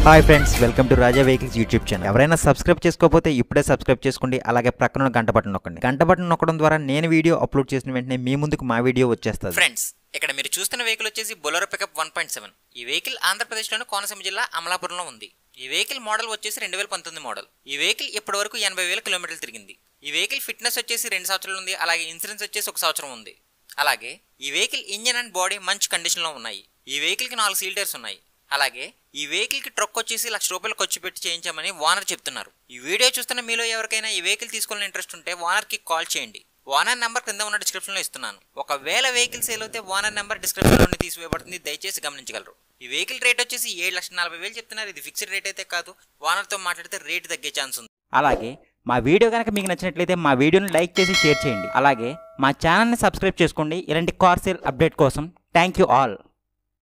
hi friends welcome to Raja Vehicles YouTube channel ఎవరైనా subscribe చేసుకోకపోతే ఇప్పుడే సబ్స్క్రైబ్ చేసుకోండి అలాగే ప్రక్కన ఉన్న గంట బటన్ నొక్కండి గంట బటన్ నొక్కడం ద్వారా నేను వీడియో అప్లోడ్ చేసిన వెంటనే మీ ముందుకు మా వీడియో వచ్చేస్తుంది ఫ్రెండ్స్ ఇక్కడ మీరు చూస్తున్న వెహికల్ వచ్చేసి Bolero pickup one point seven ఈ వెహికల్ ఆంధ్రప్రదేశ్లోని కోనసీమ జిల్లా అమలాపురంలో ఉంది ఈ వెహికల్ మోడల్ వచ్చేసి రెండు వేల పంతొమ్మిది మోడల్ ఈ వెహికల్ ఇప్పటి వరకు ఎనభై వేల కిలోమీటర్లు తిరిగింది ఈ వెహికల్ ఫిట్నెస్ వచ్చేసి రెండు సంవత్సరాలు ఉంది అలాగే ఇన్సూరెన్స్ వచ్చేసి ఒక సంవత్సరం ఉంది అలాగే ఈ వెహికల్ ఇంజన్ అండ్ బాడీ మంచి కండిషన్లో ఉన్నాయి ఈ వెహికల్కి నాలుగు సీల్ టైర్స్ ఉన్నాయి అలాగే ఈ వెహికల్ కి ట్రక్ వచ్చేసి లక్ష రూపాయలు ఖర్చు పెట్టి చేయించామని ఓనర్ చెప్తున్నారు ఈ వీడియో చూస్తున్న మీలో ఎవరికైనా ఈ వెహికల్ తీసుకోవాలని ఇంట్రెస్ట్ ఉంటే ఓనర్ కి కాల్ చేయండి ఓనర్ నెంబర్ కింద ఉన్న డిస్క్రిప్షన్ లో ఇస్తున్నాను ఒకవేళ వెహికల్ సేల్ అయితే ఓనర్ నెంబర్ డిస్క్రిప్షన్ నుండి తీసివేయబడుతుంది దయచేసి గమనించగలరు ఈ వెహికల్ రేట్ వచ్చేసి ఏడు లక్షల నలభై వేలు చెప్తున్నారు ఇది ఫిక్స్డ్ రేట్ అయితే కాదు ఓనర్ తో మాట్లాడితే రేట్ తగ్గే ఛాన్స్ ఉంది అలాగే మా వీడియో కనుక మీకు నచ్చినట్లయితే మా వీడియోని లైక్ చేసి షేర్ చేయండి అలాగే మా ఛానల్ని సబ్స్క్రైబ్ చేసుకోండి ఇలాంటి కార్ సేల్ అప్డేట్ కోసం థ్యాంక్ యూ ఆల్